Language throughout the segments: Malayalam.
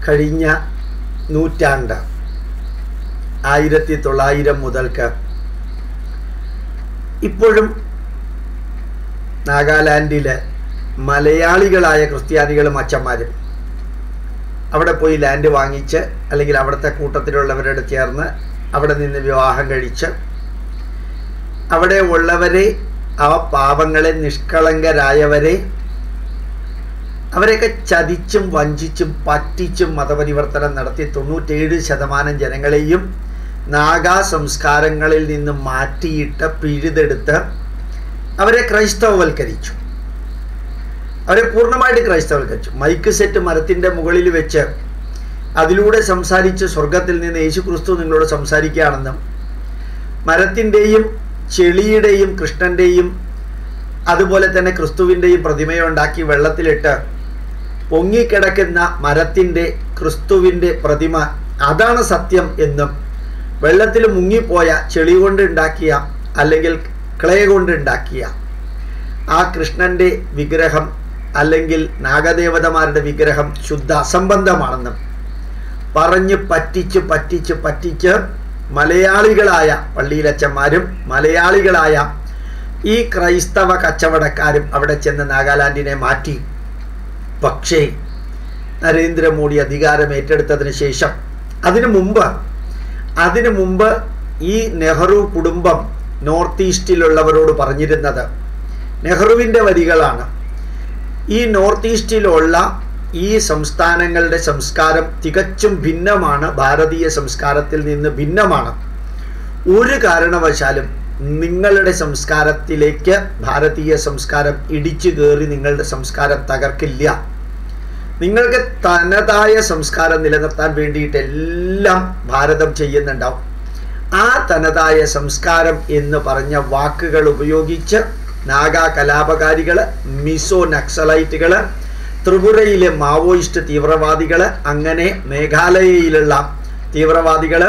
കഴിഞ്ഞ നൂറ്റാണ്ട് ആയിരത്തി തൊള്ളായിരം മുതൽക്ക് ഇപ്പോഴും നാഗാലാൻഡിലെ മലയാളികളായ ക്രിസ്ത്യാനികളും അച്ഛന്മാരും അവിടെ പോയി ലാൻഡ് വാങ്ങിച്ച് അല്ലെങ്കിൽ അവിടുത്തെ കൂട്ടത്തിലുള്ളവരോട് ചേർന്ന് അവിടെ നിന്ന് വിവാഹം കഴിച്ച് അവിടെ ഉള്ളവരെ ആ പാവങ്ങളെ നിഷ്കളങ്കരായവരെ അവരെയൊക്കെ ചതിച്ചും വഞ്ചിച്ചും പറ്റിച്ചും മതപരിവർത്തനം നടത്തി തൊണ്ണൂറ്റേഴ് ശതമാനം ജനങ്ങളെയും നാഗാ സംസ്കാരങ്ങളിൽ നിന്ന് മാറ്റിയിട്ട് പിഴുതെടുത്ത് അവരെ ക്രൈസ്തവവൽക്കരിച്ചു അവരെ പൂർണ്ണമായിട്ട് ക്രൈസ്തവൽക്കരിച്ചു മൈക്ക് സെറ്റ് മരത്തിൻ്റെ മുകളിൽ വെച്ച് അതിലൂടെ സംസാരിച്ച് സ്വർഗത്തിൽ നിന്ന് യേശു ക്രിസ്തു നിങ്ങളോട് സംസാരിക്കുകയാണെന്നും മരത്തിൻ്റെയും ചെളിയുടെയും കൃഷ്ണൻ്റെയും അതുപോലെ തന്നെ ക്രിസ്തുവിൻ്റെയും പ്രതിമയുണ്ടാക്കി വെള്ളത്തിലിട്ട് പൊങ്ങിക്കിടക്കുന്ന മരത്തിൻ്റെ ക്രിസ്തുവിൻ്റെ പ്രതിമ അതാണ് സത്യം എന്നും വെള്ളത്തിൽ മുങ്ങിപ്പോയ ചെളി കൊണ്ട് ഉണ്ടാക്കിയ അല്ലെങ്കിൽ ക്ലേ കൊണ്ട് ഉണ്ടാക്കിയ ആ കൃഷ്ണൻ്റെ വിഗ്രഹം അല്ലെങ്കിൽ നാഗദേവതമാരുടെ വിഗ്രഹം ശുദ്ധ അസംബന്ധമാണെന്നും പറഞ്ഞ് പറ്റിച്ച് പറ്റിച്ച് പറ്റിച്ച് മലയാളികളായ പള്ളിയിലച്ചന്മാരും മലയാളികളായ ഈ ക്രൈസ്തവ കച്ചവടക്കാരും അവിടെ ചെന്ന് നാഗാലാൻഡിനെ മാറ്റി പക്ഷേ നരേന്ദ്രമോദി അധികാരം ഏറ്റെടുത്തതിന് ശേഷം അതിനു മുമ്പ് അതിനു മുമ്പ് ഈ നെഹ്റു കുടുംബം നോർത്ത് ഈസ്റ്റിലുള്ളവരോട് പറഞ്ഞിരുന്നത് നെഹ്റുവിൻ്റെ വരികളാണ് ഈ നോർത്ത് ഈസ്റ്റിലുള്ള ഈ സംസ്ഥാനങ്ങളുടെ സംസ്കാരം തികച്ചും ഭിന്നമാണ് ഭാരതീയ സംസ്കാരത്തിൽ നിന്ന് ഭിന്നമാണ് ഒരു കാരണവശാലും നിങ്ങളുടെ സംസ്കാരത്തിലേക്ക് ഭാരതീയ സംസ്കാരം ഇടിച്ചു കയറി നിങ്ങളുടെ സംസ്കാരം തകർക്കില്ല നിങ്ങൾക്ക് തനതായ സംസ്കാരം നിലനിർത്താൻ വേണ്ടിയിട്ട് എല്ലാം ഭാരതം ചെയ്യുന്നുണ്ടാവും ആ തനതായ സംസ്കാരം എന്ന് പറഞ്ഞ വാക്കുകൾ ഉപയോഗിച്ച് നാഗാ കലാപകാരികൾ മിസോ നക്സലൈറ്റുകൾ ത്രിപുരയിലെ മാവോയിസ്റ്റ് തീവ്രവാദികൾ അങ്ങനെ മേഘാലയയിലുള്ള തീവ്രവാദികൾ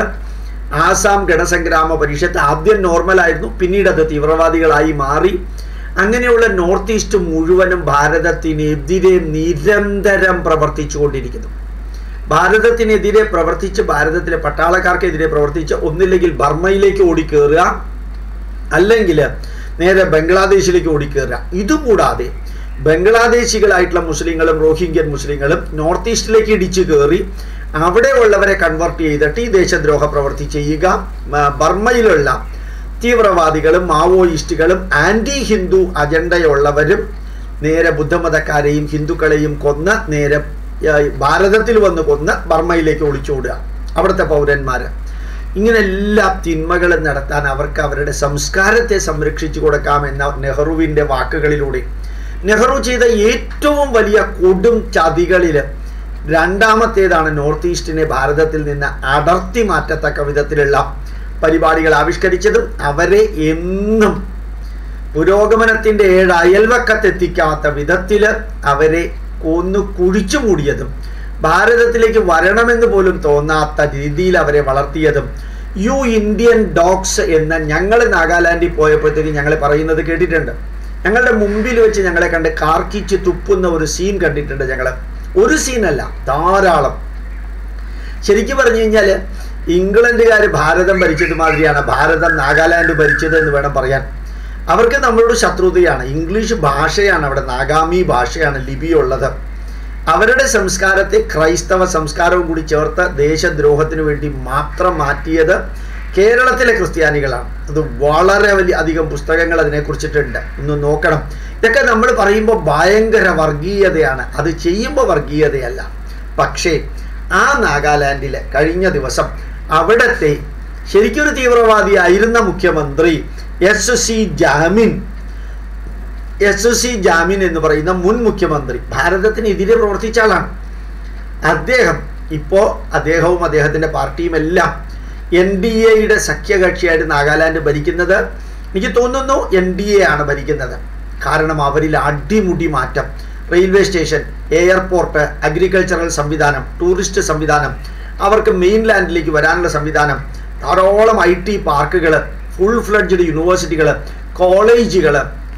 ആസാം ഗണസംഗ്രാമ പരിഷത്ത് ആദ്യം നോർമലായിരുന്നു പിന്നീട് അത് തീവ്രവാദികളായി മാറി അങ്ങനെയുള്ള നോർത്ത് ഈസ്റ്റ് മുഴുവനും ഭാരതത്തിനെതിരെ നിരന്തരം പ്രവർത്തിച്ചുകൊണ്ടിരിക്കുന്നു ഭാരതത്തിനെതിരെ പ്രവർത്തിച്ച് ഭാരതത്തിലെ പട്ടാളക്കാർക്കെതിരെ പ്രവർത്തിച്ച് ഒന്നില്ലെങ്കിൽ ബർമ്മയിലേക്ക് ഓടിക്കേറുക അല്ലെങ്കിൽ നേരെ ബംഗ്ലാദേശിലേക്ക് ഓടിക്കേറുക ഇതുകൂടാതെ ബംഗ്ലാദേശികളായിട്ടുള്ള മുസ്ലിങ്ങളും റോഹിംഗ്യൻ മുസ്ലിങ്ങളും നോർത്ത് ഈസ്റ്റിലേക്ക് ഇടിച്ചു കയറി അവിടെ ഉള്ളവരെ കൺവെർട്ട് ചെയ്തിട്ട് ഈ ദേശദ്രോഹ പ്രവൃത്തി ചെയ്യുക ബർമ്മയിലുള്ള തീവ്രവാദികളും മാവോയിസ്റ്റുകളും ആൻറ്റി ഹിന്ദു അജണ്ടയുള്ളവരും നേരെ ബുദ്ധമതക്കാരെയും ഹിന്ദുക്കളെയും കൊന്ന് നേരെ ഭാരതത്തിൽ വന്ന് കൊന്ന് ബർമ്മയിലേക്ക് ഒളിച്ചോടുക അവിടുത്തെ പൗരന്മാർ ഇങ്ങനെ എല്ലാ തിന്മകളും നടത്താൻ അവർക്ക് അവരുടെ സംസ്കാരത്തെ സംരക്ഷിച്ചു കൊടുക്കാമെന്ന നെഹ്റുവിൻ്റെ വാക്കുകളിലൂടെ നെഹ്റു ചെയ്ത ഏറ്റവും വലിയ കൊടും ചതികളിൽ രണ്ടാമത്തേതാണ് നോർത്ത് ഈസ്റ്റിനെ ഭാരതത്തിൽ നിന്ന് അടർത്തി മാറ്റത്തക്ക വിധത്തിലുള്ള പരിപാടികൾ ആവിഷ്കരിച്ചതും അവരെ എന്നും പുരോഗമനത്തിൻ്റെ ഏഴ് അയൽവക്കത്തെത്തിക്കാത്ത വിധത്തിൽ അവരെ കൊന്നു കുഴിച്ചു മൂടിയതും ഭാരതത്തിലേക്ക് വരണമെന്ന് പോലും തോന്നാത്ത രീതിയിൽ അവരെ വളർത്തിയതും യു ഇന്ത്യൻ ഡോഗ്സ് എന്ന് ഞങ്ങൾ നാഗാലാൻഡിൽ പോയപ്പോഴത്തേക്ക് ഞങ്ങൾ പറയുന്നത് കേട്ടിട്ടുണ്ട് ഞങ്ങളുടെ മുമ്പിൽ വെച്ച് ഞങ്ങളെ കണ്ട് കാർക്കിച്ച് തുപ്പുന്ന ഒരു സീൻ കണ്ടിട്ടുണ്ട് ഞങ്ങൾ ഒരു സീനല്ല ധാരാളം ശരിക്കും പറഞ്ഞു കഴിഞ്ഞാൽ ഇംഗ്ലണ്ടുകാർ ഭാരതം ഭരിച്ചത് മാതിരിയാണ് ഭാരതം നാഗാലാൻഡ് ഭരിച്ചത് എന്ന് വേണം പറയാൻ അവർക്ക് നമ്മളോട് ശത്രുതയാണ് ഇംഗ്ലീഷ് ഭാഷയാണ് അവിടെ നാഗാമി ഭാഷയാണ് ലിപി ഉള്ളത് അവരുടെ സംസ്കാരത്തെ ക്രൈസ്തവ സംസ്കാരവും കൂടി ചേർത്ത് ദേശദ്രോഹത്തിന് വേണ്ടി മാത്രം മാറ്റിയത് കേരളത്തിലെ ക്രിസ്ത്യാനികളാണ് അത് വളരെ വലിയ അധികം പുസ്തകങ്ങൾ അതിനെക്കുറിച്ചിട്ടുണ്ട് ഒന്ന് നോക്കണം ഇതൊക്കെ നമ്മൾ പറയുമ്പോൾ ഭയങ്കര വർഗീയതയാണ് അത് ചെയ്യുമ്പോൾ വർഗീയതയല്ല പക്ഷേ ആ നാഗാലാൻഡിൽ കഴിഞ്ഞ ദിവസം അവിടത്തെ ശരിക്കൊരു തീവ്രവാദിയായിരുന്ന മുഖ്യമന്ത്രി S C Jamir S C Jamir എന്ന് പറയുന്ന മുൻ മുഖ്യമന്ത്രി ഭാരതത്തിനെതിരെ പ്രവർത്തിച്ച ആളാണ് അദ്ദേഹം ഇപ്പോൾ അദ്ദേഹവും അദ്ദേഹത്തിൻ്റെ പാർട്ടിയും എല്ലാം എൻ ഡി എയുടെ സഖ്യകക്ഷിയായിട്ട് നാഗാലാൻഡ് ഭരിക്കുന്നത് എനിക്ക് തോന്നുന്നു എൻ ഡി എ ആണ് ഭരിക്കുന്നത് കാരണം അവരിൽ അടിമുടി മാറ്റം റെയിൽവേ സ്റ്റേഷൻ എയർപോർട്ട് അഗ്രികൾച്ചറൽ സംവിധാനം ടൂറിസ്റ്റ് സംവിധാനം അവർക്ക് മെയിൻലാൻഡിലേക്ക് വരാനുള്ള സംവിധാനം ധാരാളം ഐ ടി പാർക്കുകൾ ഫുൾ ഫ്ലഡ്ജഡ് യൂണിവേഴ്സിറ്റികൾ കോളേജുകൾ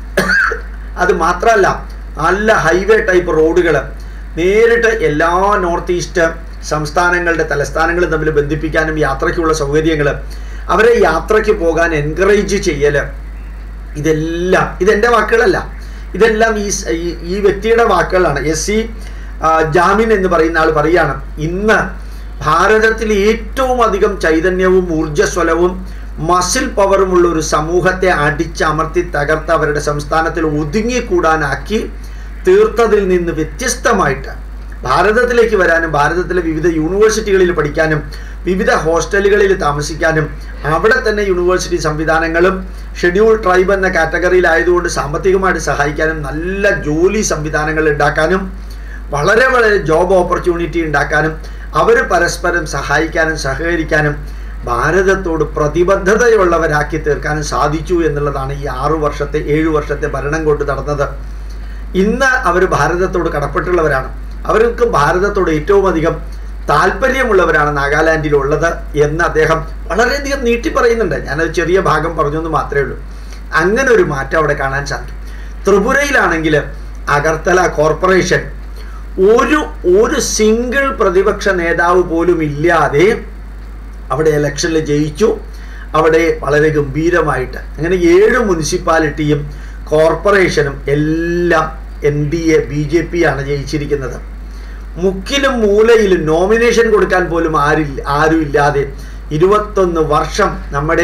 അത് മാത്രമല്ല നല്ല ഹൈവേ ടൈപ്പ് റോഡുകൾ നേരിട്ട് എല്ലാ നോർത്ത് ഈസ്റ്റ് സംസ്ഥാനങ്ങളുടെ തലസ്ഥാനങ്ങൾ തമ്മിൽ ബന്ധിപ്പിക്കാനും യാത്രയ്ക്കുള്ള സൗകര്യങ്ങൾ അവരെ യാത്രയ്ക്ക് പോകാൻ എൻകറേജ് ചെയ്യൽ ഇതെല്ലാം ഇതെൻ്റെ വാക്കുകളല്ല ഇതെല്ലാം ഈ സ്- ഈ- ഈ വ്യക്തിയുടെ വാക്കുകളാണ് എസ് സി ജാമിൻ എന്ന് പറയുന്ന ആൾ പറയാണ് ഇന്ന് ഭാരതത്തിൽ ഏറ്റവും അധികം ചൈതന്യവും ഊർജ്ജസ്വലവും മസിൽ പവറുമുള്ള ഒരു സമൂഹത്തെ അടിച്ചമർത്തി തകർത്ത് അവരുടെ സംസ്ഥാനത്തിൽ ഒതുങ്ങിക്കൂടാനാക്കി തീർത്തതിൽ നിന്ന് വ്യത്യസ്തമായിട്ട് ഭാരതത്തിലേക്ക് വരാനും ഭാരതത്തിലെ വിവിധ യൂണിവേഴ്സിറ്റികളിൽ പഠിക്കാനും വിവിധ ഹോസ്റ്റലുകളിൽ താമസിക്കാനും അവിടെ തന്നെ യൂണിവേഴ്സിറ്റി സംവിധാനങ്ങളും ഷെഡ്യൂൾ ട്രൈബ് എന്ന കാറ്റഗറിയിലായതുകൊണ്ട് സാമ്പത്തികമായിട്ട് സഹായിക്കാനും നല്ല ജോലി സംവിധാനങ്ങൾ ഉണ്ടാക്കാനും വളരെ വളരെ ജോബ് ഓപ്പർച്യൂണിറ്റി ഉണ്ടാക്കാനും അവർ പരസ്പരം സഹായിക്കാനും സഹകരിക്കാനും ഭാരതത്തോട് പ്രതിബദ്ധതയുള്ളവരാക്കി തീർക്കാനും സാധിച്ചു എന്നുള്ളതാണ് ഈ ആറു വർഷത്തെ ഏഴു വർഷത്തെ ഭരണം കൊണ്ട് നടന്നത് ഇന്ന് അവർ ഭാരതത്തോട് കടപ്പെട്ടുള്ളവരാണ് അവർക്ക് ഭാരതത്തോട് ഏറ്റവും അധികം താല്പര്യമുള്ളവരാണ് നാഗാലാൻഡിലുള്ളത് എന്ന് അദ്ദേഹം വളരെയധികം നീട്ടി പറയുന്നുണ്ട് ഞാനത് ചെറിയ ഭാഗം പറഞ്ഞു എന്ന് മാത്രമേ ഉള്ളൂ അങ്ങനെ ഒരു മാറ്റം അവിടെ കാണാൻ സാധിക്കും ത്രിപുരയിലാണെങ്കിൽ അഗർത്തല കോർപ്പറേഷൻ ഒരു ഒരു സിംഗിൾ പ്രതിപക്ഷ നേതാവ് പോലും ഇല്ലാതെ അവിടെ ഇലക്ഷനിൽ ജയിച്ചു അവിടെ വളരെ ഗംഭീരമായിട്ട് അങ്ങനെ ഏഴ് മുനിസിപ്പാലിറ്റിയും കോർപ്പറേഷനും എല്ലാം N D A B J P ആണ് ജയിച്ചിരിക്കുന്നത് മുക്കിലും മൂലയിലും നോമിനേഷൻ കൊടുക്കാൻ പോലും ആരില്ല ആരും ഇല്ലാതെ ഇരുപത്തൊന്ന് വർഷം നമ്മുടെ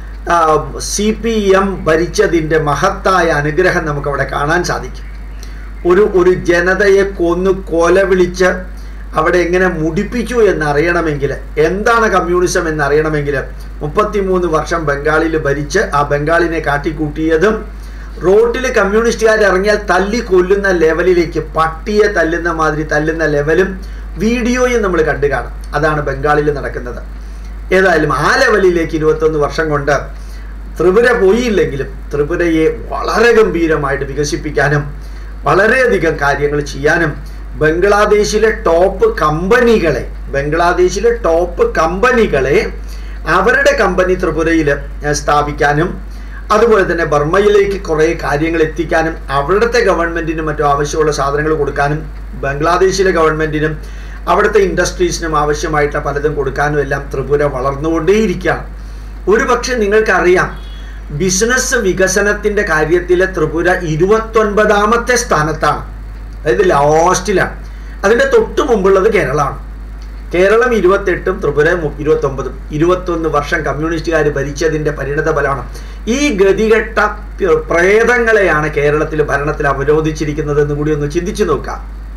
സി പി എം ഭരിച്ചതിൻ്റെ മഹത്തായ അനുഗ്രഹം നമുക്കവിടെ കാണാൻ സാധിക്കും ഒരു ഒരു ജനതയെ കൊന്നു കൊല വിളിച്ച് അവിടെ എങ്ങനെ മുടിപ്പിച്ചു എന്നറിയണമെങ്കിൽ എന്താണ് കമ്മ്യൂണിസം എന്നറിയണമെങ്കിൽ മുപ്പത്തിമൂന്ന് വർഷം ബംഗാളിൽ ഭരിച്ച് ആ ബംഗാളിനെ കാട്ടിക്കൂട്ടിയതും റോട്ടിൽ കമ്മ്യൂണിസ്റ്റുകാർ ഇറങ്ങിയാൽ തല്ലി കൊല്ലുന്ന ലെവലിലേക്ക് പട്ടിയെ തല്ലുന്ന മാതിരി തല്ലുന്ന ലെവലും വീഡിയോയും നമ്മൾ കണ്ടു കാണും അതാണ് ബംഗാളിൽ നടക്കുന്നത് ഏതായാലും ആ ലെവലിലേക്ക് ഇരുപത്തൊന്ന് വർഷം കൊണ്ട് ത്രിപുര പോയില്ലെങ്കിലും ത്രിപുരയെ വളരെ ഗംഭീരമായിട്ട് വികസിപ്പിക്കാനും വളരെയധികം കാര്യങ്ങൾ ചെയ്യാനും ബംഗ്ലാദേശിലെ ടോപ്പ് കമ്പനികളെ ബംഗ്ലാദേശിലെ ടോപ്പ് കമ്പനികളെ അവരുടെ കമ്പനി ത്രിപുരയിൽ സ്ഥാപിക്കാനും അതുപോലെ തന്നെ ബർമ്മയിലേക്ക് കുറേ കാര്യങ്ങൾ എത്തിക്കാനും അവിടുത്തെ ഗവൺമെൻറ്റിനും മറ്റും ആവശ്യമുള്ള സാധനങ്ങൾ കൊടുക്കാനും ബംഗ്ലാദേശിലെ ഗവൺമെൻറ്റിനും അവിടുത്തെ ഇൻഡസ്ട്രീസിനും ആവശ്യമായിട്ടുള്ള പലതും കൊടുക്കാനും എല്ലാം ത്രിപുര വളർന്നുകൊണ്ടേയിരിക്കുകയാണ് ഒരു പക്ഷെ നിങ്ങൾക്കറിയാം ബിസിനസ് വികസനത്തിൻ്റെ കാര്യത്തിൽ ത്രിപുര ഇരുപത്തൊൻപതാമത്തെ സ്ഥാനത്താണ് അതായത് ലാസ്റ്റിലാണ് അതിൻ്റെ തൊട്ട് മുമ്പുള്ളത് കേരളമാണ് കേരളം ഇരുപത്തെട്ടും ത്രിപുര മു- ഇരുപത്തൊമ്പതും ഇരുപത്തൊന്ന് വർഷം കമ്മ്യൂണിസ്റ്റുകാർ ഭരിച്ചതിൻ്റെ പരിണത ഫലമാണ് ഈ ഗതികെട്ട പ്ര- പ്രേതങ്ങളെയാണ് കേരളത്തിൽ ഭരണത്തിൽ അവരോധിച്ചിരിക്കുന്നത് എന്ന് കൂടി ഒന്ന് ചിന്തിച്ചു നോക്കാം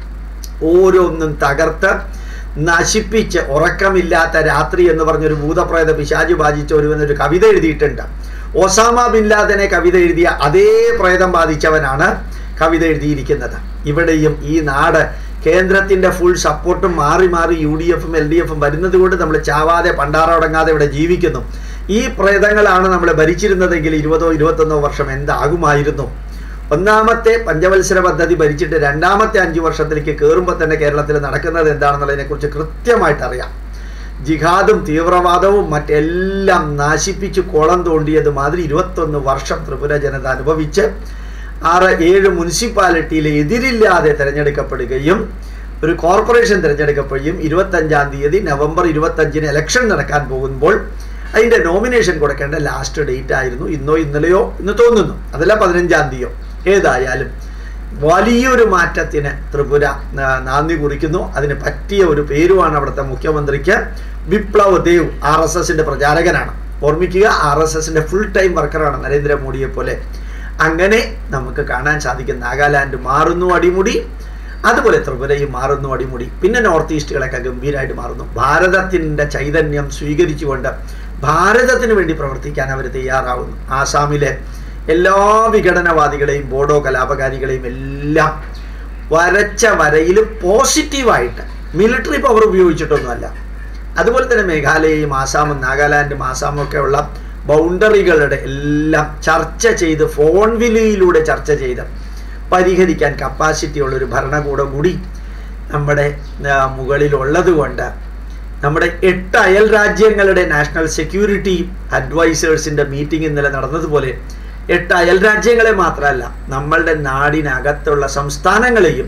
ഓരോന്നും തകർത്ത് നശിപ്പിച്ച് ഉറക്കമില്ലാത്ത രാത്രി എന്ന് പറഞ്ഞൊരു ഭൂതപ്രേത പിശാജ് ബാധിച്ച ഒരുവനൊരു കവിത എഴുതിയിട്ടുണ്ട് ഒസാമ ബിൻ ലാദനെ കവിത എഴുതിയ അതേ പ്രേതം ബാധിച്ചവനാണ് കവിത എഴുതിയിരിക്കുന്നത് ഇവിടെയും ഈ നാട് കേന്ദ്രത്തിന്റെ ഫുൾ സപ്പോർട്ടും മാറി മാറി യു ഡി എഫും എൽ ഡി എഫും വരുന്നത് കൊണ്ട് നമ്മൾ ചാവാതെ പണ്ടാറടങ്ങാതെ ഇവിടെ ജീവിക്കുന്നു ഈ പ്രേതങ്ങളാണ് നമ്മൾ ഭരിച്ചിരുന്നതെങ്കിൽ ഇരുപതോ ഇരുപത്തൊന്നോ വർഷം എന്താകുമായിരുന്നു ഒന്നാമത്തെ പഞ്ചവത്സര പദ്ധതി ഭരിച്ചിട്ട് രണ്ടാമത്തെ അഞ്ചു വർഷത്തിലേക്ക് കയറുമ്പോൾ തന്നെ കേരളത്തിൽ നടക്കുന്നത് എന്താണെന്നുള്ളതിനെക്കുറിച്ച് കൃത്യമായിട്ട് അറിയാം ജിഹാദും തീവ്രവാദവും മറ്റെല്ലാം നശിപ്പിച്ച് കുളം തോണ്ടിയത് മാതിരി ഇരുപത്തൊന്ന് വർഷം ത്രിപുര ജനത അനുഭവിച്ച് ആറ് ഏഴ് മുനിസിപ്പാലിറ്റിയിൽ എതിരില്ലാതെ തിരഞ്ഞെടുക്കപ്പെടുകയും ഒരു കോർപ്പറേഷൻ തിരഞ്ഞെടുക്കപ്പെടുകയും ഇരുപത്തഞ്ചാം തീയതി നവംബർ ഇരുപത്തഞ്ചിന് ഇലക്ഷൻ നടക്കാൻ പോകുമ്പോൾ അതിൻ്റെ നോമിനേഷൻ കൊടുക്കേണ്ട ലാസ്റ്റ് ഡേറ്റ് ആയിരുന്നു ഇന്നോ ഇന്നലെയോ എന്ന് തോന്നുന്നു അതല്ല പതിനഞ്ചാം തീയതിയോ ഏതായാലും വലിയൊരു മാറ്റത്തിന് ത്രിപുര ആ, നാന്ദി കുറിക്കുന്നു അതിന് പറ്റിയ ഒരു പേരുമാണ് അവിടുത്തെ മുഖ്യമന്ത്രിക്ക് വിപ്ലവ് ദേവ് ആർ എസ് എസിന്റെ പ്രചാരകനാണ് ഓർമ്മിക്കുക ആർ എസ് എസിന്റെ ഫുൾ ടൈം വർക്കറാണ് നരേന്ദ്രമോദിയെ പോലെ അങ്ങനെ നമുക്ക് കാണാൻ സാധിക്കും നാഗാലാൻഡ് മാറുന്നു അടിമുടി അതുപോലെ ത്രിപുരയും മാറുന്നു അടിമുടി പിന്നെ നോർത്ത് ഈസ്റ്റുകളൊക്കെ ഗംഭീരമായിട്ട് മാറുന്നു ഭാരതത്തിൻ്റെ ചൈതന്യം സ്വീകരിച്ചുകൊണ്ട് ഭാരതത്തിന് വേണ്ടി പ്രവർത്തിക്കാൻ അവർ തയ്യാറാവുന്നു ആസാമിലെ എല്ലാ വിഘടനവാദികളെയും ബോഡോ കലാപകാരികളെയും എല്ലാം വരച്ച വരയിൽ പോസിറ്റീവായിട്ട് മിലിറ്ററി പവർ ഉപയോഗിച്ചിട്ടൊന്നുമല്ല അതുപോലെ തന്നെ മേഘാലയയും ആസാമും നാഗാലാൻഡും ആസാമും ഒക്കെ ഉള്ള ബൗണ്ടറികളുടെ എല്ലാം ചർച്ച ചെയ്ത് ഫോൺ വിളിയിലൂടെ ചർച്ച ചെയ്ത് പരിഹരിക്കാൻ കപ്പാസിറ്റി ഉള്ള ഒരു ഭരണകൂടം കൂടി നമ്മുടെ ആ, മുകളിലുള്ളത് കൊണ്ട് നമ്മുടെ എട്ട് അയൽ രാജ്യങ്ങളുടെ നാഷണൽ സെക്യൂരിറ്റി അഡ്വൈസേഴ്സിൻ്റെ മീറ്റിംഗ് ഇന്നലെ നടന്നതുപോലെ എട്ട് അയൽ രാജ്യങ്ങളെ മാത്രമല്ല നമ്മളുടെ നാടിനകത്തുള്ള സംസ്ഥാനങ്ങളെയും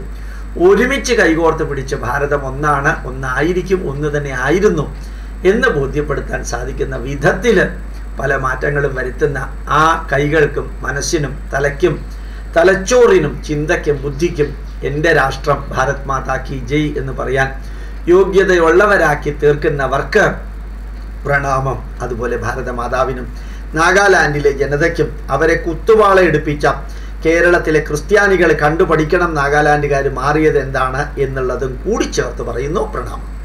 ഒരുമിച്ച് കൈകോർത്ത് പിടിച്ച് ഭാരതം ഒന്നാണ് ഒന്നായിരിക്കും ഒന്ന് തന്നെ ആയിരുന്നു എന്ന് ബോധ്യപ്പെടുത്താൻ സാധിക്കുന്ന വിധത്തിൽ പല മാറ്റങ്ങളും വരുത്തുന്ന ആ കൈകൾക്കും മനസ്സിനും തലയ്ക്കും തലച്ചോറിനും ചിന്തയ്ക്കും ബുദ്ധിക്കും എൻ്റെ രാഷ്ട്രം ഭാരത് മാതാ കി ജയ് എന്ന് പറയാൻ യോഗ്യതയുള്ളവരാക്കി തീർക്കുന്നവർക്ക് പ്രണാമം അതുപോലെ ഭാരതമാതാവിനും നാഗാലാൻഡിലെ ജനതയ്ക്കും അവരെ കുത്തുവാള എടുപ്പിച്ച കേരളത്തിലെ ക്രിസ്ത്യാനികൾ കണ്ടുപഠിക്കണം നാഗാലാൻഡുകാർ മാറിയത് എന്താണ് എന്നുള്ളതും കൂടി ചേർത്ത് പറയുന്നു പ്രണാമം